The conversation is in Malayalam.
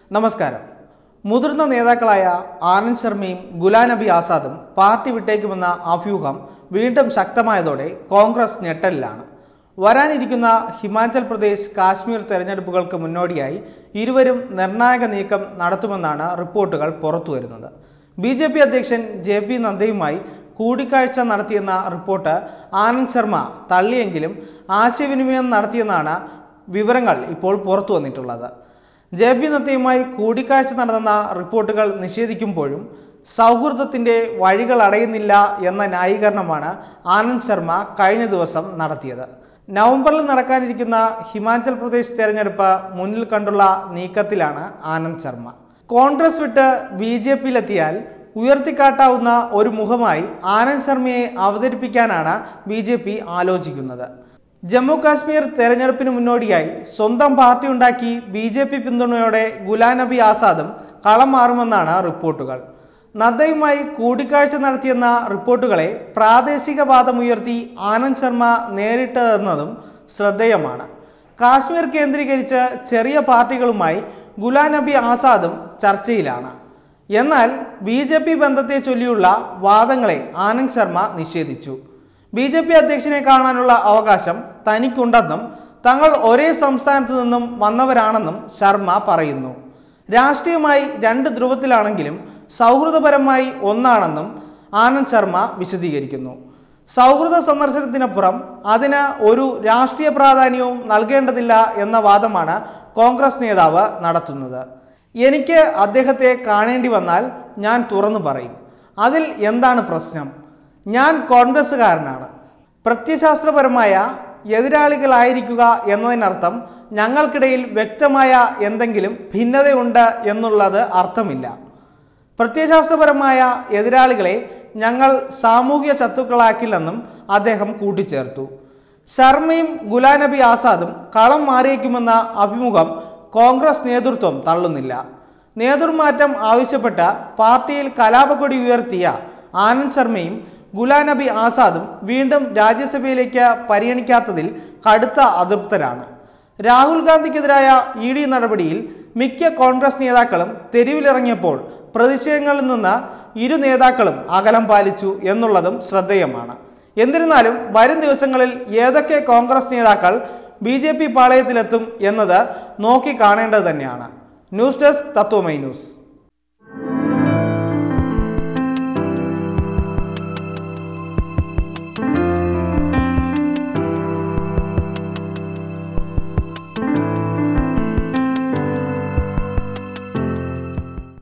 നമസ്കാരം മുതിർന്ന നേതാക്കളായ ആനന്ദ് ശർമ്മയും ഗുലാം നബി ആസാദും പാർട്ടി വിട്ടേക്കുമെന്ന അഭ്യൂഹം വീണ്ടും ശക്തമായതോടെ കോൺഗ്രസ് ഞെട്ടലിലാണ് വരാനിരിക്കുന്ന ഹിമാചൽ പ്രദേശ് കാശ്മീർ തെരഞ്ഞെടുപ്പുകൾക്ക് മുന്നോടിയായി ഇരുവരും നിർണായക നീക്കം നടത്തുമെന്നാണ് റിപ്പോർട്ടുകൾ പുറത്തുവരുന്നത് ബി ജെ പി അധ്യക്ഷൻ ജെ പി നദ്ദയുമായി കൂടിക്കാഴ്ച നടത്തിയെന്ന റിപ്പോർട്ട് ആനന്ദ് ശർമ്മ തള്ളിയെങ്കിലും ആശയവിനിമയം നടത്തിയെന്നാണ് വിവരങ്ങൾ ഇപ്പോൾ പുറത്തു വന്നിട്ടുള്ളത് ജെ പി നദ്ദയുമായി കൂടിക്കാഴ്ച നടന്ന റിപ്പോർട്ടുകൾ നിഷേധിക്കുമ്പോഴും സൗഹൃദത്തിൻ്റെ വഴികൾ അടയുന്നില്ല എന്ന ന്യായീകരണമാണ് ആനന്ദ് ശർമ്മ കഴിഞ്ഞ ദിവസം നടത്തിയത് നവംബറിൽ നടക്കാനിരിക്കുന്ന ഹിമാചൽ പ്രദേശ് തെരഞ്ഞെടുപ്പ് മുന്നിൽ കണ്ടുള്ള നീക്കത്തിലാണ് ആനന്ദ് ശർമ്മ കോൺഗ്രസ് വിട്ട് ബി ജെ പിയിലെത്തിയാൽ ഉയർത്തിക്കാട്ടാവുന്ന ഒരു മുഖമായി ആനന്ദ് ശർമ്മയെ അവതരിപ്പിക്കാനാണ് ബി ജെ പി ആലോചിക്കുന്നത് ജമ്മു കാശ്മീർ തെരഞ്ഞെടുപ്പിന് മുന്നോടിയായി സ്വന്തം പാർട്ടി ഉണ്ടാക്കി ബി ജെ പി പിന്തുണയോടെ ഗുലാം നബി ആസാദും കളം മാറുമെന്നാണ് റിപ്പോർട്ടുകൾ നദ്ദയുമായി കൂടിക്കാഴ്ച നടത്തിയെന്ന റിപ്പോർട്ടുകളെ പ്രാദേശികവാദമുയർത്തി ആനന്ദ് ശർമ്മ നേരിട്ടതെന്നതും ശ്രദ്ധേയമാണ് കാശ്മീർ കേന്ദ്രീകരിച്ച് ചെറിയ പാർട്ടികളുമായി ഗുലാം നബി ആസാദും ചർച്ചയിലാണ് എന്നാൽ ബി ജെ പി ബന്ധത്തെ ചൊല്ലിയുള്ള വാദങ്ങളെ ആനന്ദ് ശർമ്മ നിഷേധിച്ചു ബി ജെ പി അധ്യക്ഷനെ കാണാനുള്ള അവകാശം തനിക്കുണ്ടെന്നും തങ്ങൾ ഒരേ സംസ്ഥാനത്ത് നിന്നും വന്നവരാണെന്നും ശർമ്മ പറയുന്നു രാഷ്ട്രീയമായി രണ്ട് ധ്രുവത്തിലാണെങ്കിലും സൗഹൃദപരമായി ഒന്നാണെന്നും ആനന്ദ് ശർമ്മ വിശദീകരിക്കുന്നു സൗഹൃദ സന്ദർശനത്തിനപ്പുറം അതിന് ഒരു രാഷ്ട്രീയ പ്രാധാന്യവും നൽകേണ്ടതില്ല എന്ന വാദമാണ് കോൺഗ്രസ് നേതാവ് നടത്തുന്നത് എനിക്ക് അദ്ദേഹത്തെ കാണേണ്ടി വന്നാൽ ഞാൻ തുറന്നു പറയും അതിൽ എന്താണ് പ്രശ്നം ഞാൻ കോൺഗ്രസ്സുകാരനാണ് പ്രത്യശാസ്ത്രപരമായ എതിരാളികളായിരിക്കുക എന്നതിനർത്ഥം ഞങ്ങൾക്കിടയിൽ വ്യക്തമായ എന്തെങ്കിലും ഭിന്നതയുണ്ട് എന്നുള്ളത് അർത്ഥമില്ല പ്രത്യയശാസ്ത്രപരമായ എതിരാളികളെ ഞങ്ങൾ സാമൂഹിക ശത്രുക്കളാക്കില്ലെന്നും അദ്ദേഹം കൂട്ടിച്ചേർത്തു ശർമ്മയും ഗുലാം നബി ആസാദും കളം മാറിയേക്കുമെന്ന അഭിമുഖം കോൺഗ്രസ് നേതൃത്വം തള്ളുന്നില്ല നേതൃമാറ്റം ആവശ്യപ്പെട്ട് പാർട്ടിയിൽ കലാപക്കൊടി ഉയർത്തിയ ആനന്ദ് ശർമ്മയും ഗുലാം നബി ആസാദും വീണ്ടും രാജ്യസഭയിലേക്ക് പരിഗണിക്കാത്തതിൽ കടുത്ത അതൃപ്തരാണ് രാഹുൽ ഗാന്ധിക്കെതിരായ ഇ ഡി നടപടിയിൽ മിക്ക കോൺഗ്രസ് നേതാക്കളും തെരുവിലിറങ്ങിയപ്പോൾ പ്രതിഷേധങ്ങളിൽ നിന്ന് ഇരു നേതാക്കളും അകലം പാലിച്ചു എന്നുള്ളതും ശ്രദ്ധേയമാണ് എന്നിരുന്നാലും വരും ദിവസങ്ങളിൽ ഏതൊക്കെ കോൺഗ്രസ് നേതാക്കൾ ബി ജെ പി പാളയത്തിലെത്തും എന്നത് നോക്കി കാണേണ്ടത് തന്നെയാണ് ന്യൂസ് ഡെസ്ക് തത്വമൈ ന്യൂസ്